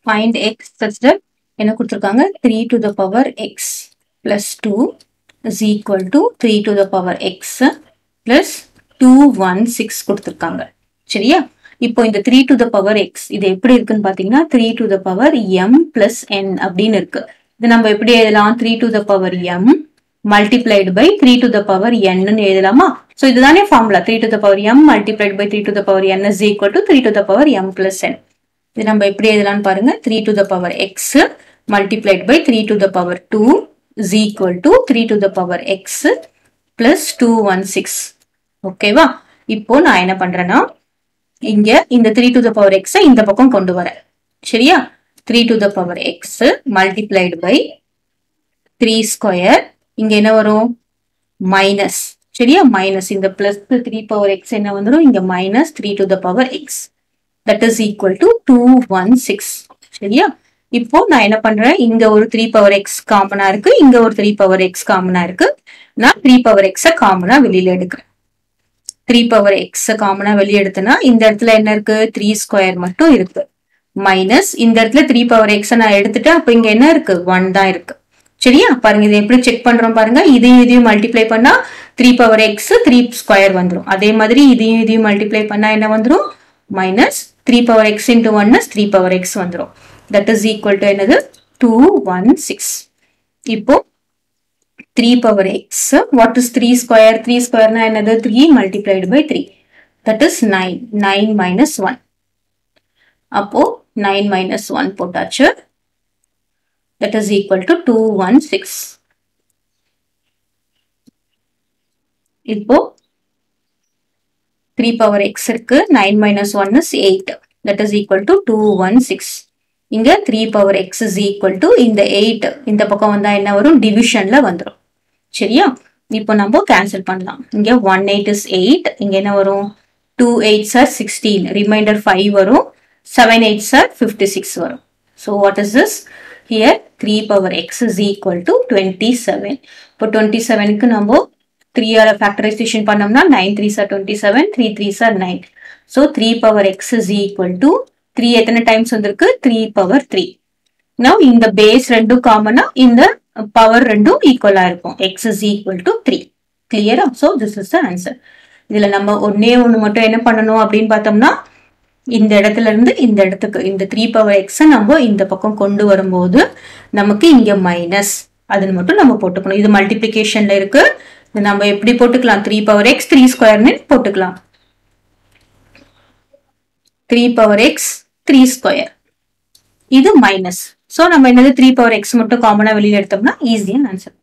Find X such that என்ன கொடுத்துருக்காங்க three to the power X plus two is equal to three to the power X plus two one six கொடுத்துருக்காங்க சரியா இப்போ இந்த three to the power X இது எப்படி இருக்குன்னு பாத்தீங்கன்னா three to the power M plus N அப்படின்னு இருக்கு இது நம்ம எப்படி எழுதலாம் three to the power M multiplied by three to the power என்னன்னு எழுதலாமா ஸோ இதுதானே formula three to the power M multiplied by three to the power N is equal to three to the power M plus N இது நம்ம எப்படி எழுதலாம்னு பாருங்க three to the power X multiplied by three to the power two is equal to three to the power X plus two one six ஓகேவா இப்போ நான் என்ன பண்றேன்னா இங்க இந்த த்ரீ டு த பவர் எக்ஸை இந்த பக்கம் கொண்டு வரேன் சரியா three to the power X multiplied by three square இங்க என்ன வரும் மைனஸ் சரியா மைனஸ் இந்த பிளஸ் த்ரீ பவர் எக்ஸ் என்ன வந்துடும் இங்க minus three to the power X that is equal to two one six சரியா இப்போ நான் என்ன பண்றேன் இங்க ஒரு த்ரீ பவர் எக்ஸ் காமனா இருக்கு இங்க ஒரு த்ரீ பவர் எக்ஸ் காமனா இருக்கு நான் த்ரீ பவர் எக்ஸ காமனா வெளியில எடுக்கிறேன் த்ரீ பவர் எக்ஸ் காமனா வெளியே எடுத்தேன்னா இந்த இடத்துல என்ன இருக்கு த்ரீ ஸ்கொயர் மட்டும் இருக்கு மைனஸ் இந்த இடத்துல த்ரீ பவர் எக்ஸ நான் எடுத்துட்டேன் அப்ப இங்க என்ன இருக்கு ஒன் தான் இருக்கு சரியா பாருங்க இதை எப்படி செக் பண்றோம் பாருங்க இதையும் இதையும் மல்டிப்ளை பண்ணா three power X three square வந்துடும் அதே மாதிரி இதையும் இதையும் மல்டிப்ளை பண்ணா என்ன வந்துடும் minus three power X into ones three power X வந்துடும் தட் இஸ் ஈக்குவல் டு என்னது டூ ஒன் சிக்ஸ் இப்போ three power X what is three square three ஸ்கொயர்னா என்னது three multiplied by three that is nine nine minus one அப்போ nine minus one போட்டாச்சு that is equal to 216. இப்போ 3 power x இருக்கு 9 minus 1 is 8 that is equal to 216. இங்க 3 power x is equal to இந்த 8 இந்த பக்கம் வந்தா என்ன வரும் டிவிஷன்ல வந்துரும் சரியா இப்போ நம்ம கேன்சல் பண்ணலாம் இங்க 1 8 is 8 இங்க என்ன வரும் 2 8s are 16 ரிமைண்டர் 5 வரும் 7 8s are 56 வரும் so what is this here 3 power x is equal to 27 இப்போ 27 க்கு நம்ம 3 ஆல ஃபேக்டரைசேஷன் பண்ணோம்னா 9 3s are 27 3 3s are 9 so 3 power x is equal to 3 எத்தனை டைம்ஸ் வந்திருக்கு 3 power 3 now இந்த பேஸ் ரெண்டும் காமனா இந்த பவர் ரெண்டும் ஈக்குவலா இருக்கும் x is equal to 3 கிளியரா so this is the answer இதுல நம்ம ஒன்னே ஒண்ணு மட்டும் என்ன பண்ணணும் அப்படின்னு பார்த்தோம்னா இந்த இடத்துல இருந்து இந்த இடத்துக்கு இந்த த்ரீ பவர் எக்ஸை நம்ம இந்த பக்கம் கொண்டு வரும்போது நமக்கு இங்க மைனஸ் அதுன்னு மட்டும் நம்ம போட்டுக்கணும் இது மல்டிபிளிகேஷன்ல இருக்கு இது நம்ம எப்படி போட்டுக்கலாம் த்ரீ பவர் எக்ஸ் த்ரீ ஸ்கொயர்னு போட்டுக்கலாம் three power X three square இது மைனஸ் ஸோ நம்ம என்னது த்ரீ பவர் எக்ஸ் மட்டும் காமனா வெளியில எடுத்தோம்னா ஈஸியா ஆன்சர்